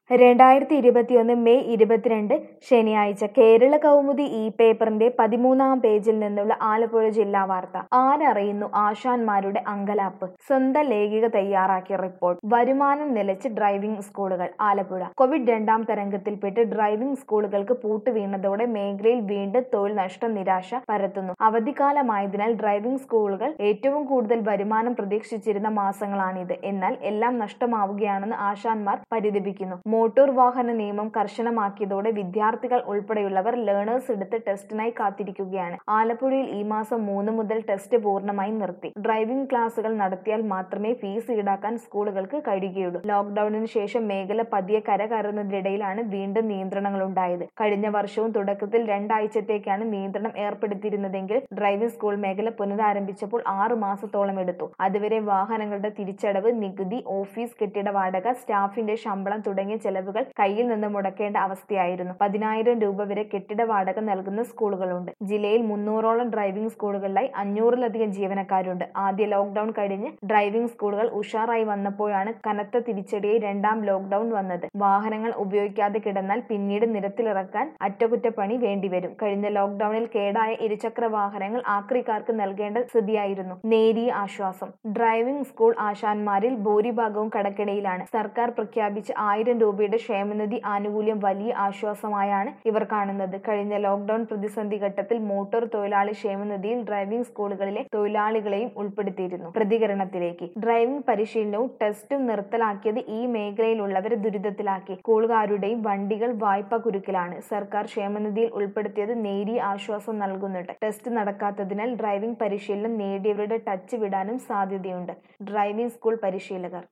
രണ്ടായിരത്തി ഇരുപത്തിയൊന്ന് മെയ് ഇരുപത്തിരണ്ട് ശനിയാഴ്ച കേരള കൗമുദി ഇ പേപ്പറിന്റെ പതിമൂന്നാം പേജിൽ നിന്നുള്ള ആലപ്പുഴ ജില്ലാ വാർത്ത ആരറിയുന്നു ആശാന്മാരുടെ അങ്കലാപ്പ് സ്വന്തം ലേഖിക തയ്യാറാക്കിയ റിപ്പോർട്ട് വരുമാനം നിലച്ച് ഡ്രൈവിംഗ് സ്കൂളുകൾ ആലപ്പുഴ കോവിഡ് രണ്ടാം തരംഗത്തിൽപ്പെട്ട് ഡ്രൈവിംഗ് സ്കൂളുകൾക്ക് പൂട്ടുവീണതോടെ മേഖലയിൽ വീണ്ടും തൊഴിൽ നഷ്ടം നിരാശ പരത്തുന്നു അവധിക്കാലമായതിനാൽ ഡ്രൈവിംഗ് സ്കൂളുകൾ ഏറ്റവും കൂടുതൽ വരുമാനം പ്രതീക്ഷിച്ചിരുന്ന മാസങ്ങളാണിത് എന്നാൽ എല്ലാം നഷ്ടമാവുകയാണെന്ന് ആശാന്മാർ പരിതപിക്കുന്നു മോട്ടോർ വാഹന നിയമം കർശനമാക്കിയതോടെ വിദ്യാർത്ഥികൾ ഉൾപ്പെടെയുള്ളവർ ലേണേഴ്സ് എടുത്ത് ടെസ്റ്റിനായി കാത്തിരിക്കുകയാണ് ആലപ്പുഴയിൽ ഈ മാസം മൂന്ന് മുതൽ ടെസ്റ്റ് പൂർണ്ണമായും നിർത്തി ഡ്രൈവിംഗ് ക്ലാസുകൾ നടത്തിയാൽ മാത്രമേ ഫീസ് ഈടാക്കാൻ സ്കൂളുകൾക്ക് കഴിയുകയുള്ളൂ ലോക്ഡൌണിന് ശേഷം മേഖല പതിയെ കരകയറുന്നതിനിടയിലാണ് വീണ്ടും നിയന്ത്രണങ്ങൾ ഉണ്ടായത് കഴിഞ്ഞ വർഷവും തുടക്കത്തിൽ രണ്ടാഴ്ചത്തേക്കാണ് നിയന്ത്രണം ഏർപ്പെടുത്തിയിരുന്നതെങ്കിൽ ഡ്രൈവിംഗ് സ്കൂൾ മേഖല പുനരാരംഭിച്ചപ്പോൾ ആറു മാസത്തോളം എടുത്തു അതുവരെ വാഹനങ്ങളുടെ തിരിച്ചടവ് നികുതി ഓഫീസ് കെട്ടിട വാടക സ്റ്റാഫിന്റെ ശമ്പളം തുടങ്ങിയ ചെലവുകൾ കയ്യിൽ നിന്ന് മുടക്കേണ്ട അവസ്ഥയായിരുന്നു പതിനായിരം രൂപ വരെ കെട്ടിട വാടക നൽകുന്ന സ്കൂളുകളുണ്ട് ജില്ലയിൽ മുന്നൂറോളം ഡ്രൈവിംഗ് സ്കൂളുകളിലായി അഞ്ഞൂറിലധികം ജീവനക്കാരുണ്ട് ആദ്യ ലോക്ഡൌൺ കഴിഞ്ഞ് ഡ്രൈവിംഗ് സ്കൂളുകൾ ഉഷാറായി വന്നപ്പോഴാണ് കനത്ത തിരിച്ചടിയായി രണ്ടാം ലോക്ഡൌൺ വന്നത് വാഹനങ്ങൾ ഉപയോഗിക്കാതെ കിടന്നാൽ പിന്നീട് നിരത്തിലിറക്കാൻ അറ്റകുറ്റപ്പണി വേണ്ടിവരും കഴിഞ്ഞ ലോക്ഡൌണിൽ കേടായ ഇരുചക്ര വാഹനങ്ങൾ ആക്രിക്കാർക്ക് നൽകേണ്ട സ്ഥിതിയായിരുന്നു നേരിയ ആശ്വാസം ഡ്രൈവിംഗ് സ്കൂൾ ആശാന്മാരിൽ ഭൂരിഭാഗവും കടക്കിടയിലാണ് സർക്കാർ പ്രഖ്യാപിച്ച ആയിരം രൂപയുടെ ക്ഷേമനിധി ആനുകൂല്യം വലിയ ആശ്വാസമായാണ് ഇവർ കാണുന്നത് കഴിഞ്ഞ ലോക്ഡൌൺ പ്രതിസന്ധി ഘട്ടത്തിൽ മോട്ടോർ തൊഴിലാളി ക്ഷേമനിധിയിൽ ഡ്രൈവിംഗ് സ്കൂളുകളിലെ തൊഴിലാളികളെയും ഉൾപ്പെടുത്തിയിരുന്നു പ്രതികരണത്തിലേക്ക് ഡ്രൈവിംഗ് പരിശീലനവും ടെസ്റ്റും നിർത്തലാക്കിയത് ഈ മേഖലയിലുള്ളവരെ ദുരിതത്തിലാക്കി സ്കൂളുകാരുടെയും വണ്ടികൾ വായ്പ കുരുക്കിലാണ് സർക്കാർ ക്ഷേമനിധിയിൽ ഉൾപ്പെടുത്തിയത് നേരിയ ആശ്വാസം നൽകുന്നുണ്ട് ടെസ്റ്റ് നടക്കാത്തതിനാൽ ഡ്രൈവിംഗ് പരിശീലനം നേടിയവരുടെ ടച്ച് വിടാനും സാധ്യതയുണ്ട് ഡ്രൈവിംഗ് സ്കൂൾ പരിശീലകർ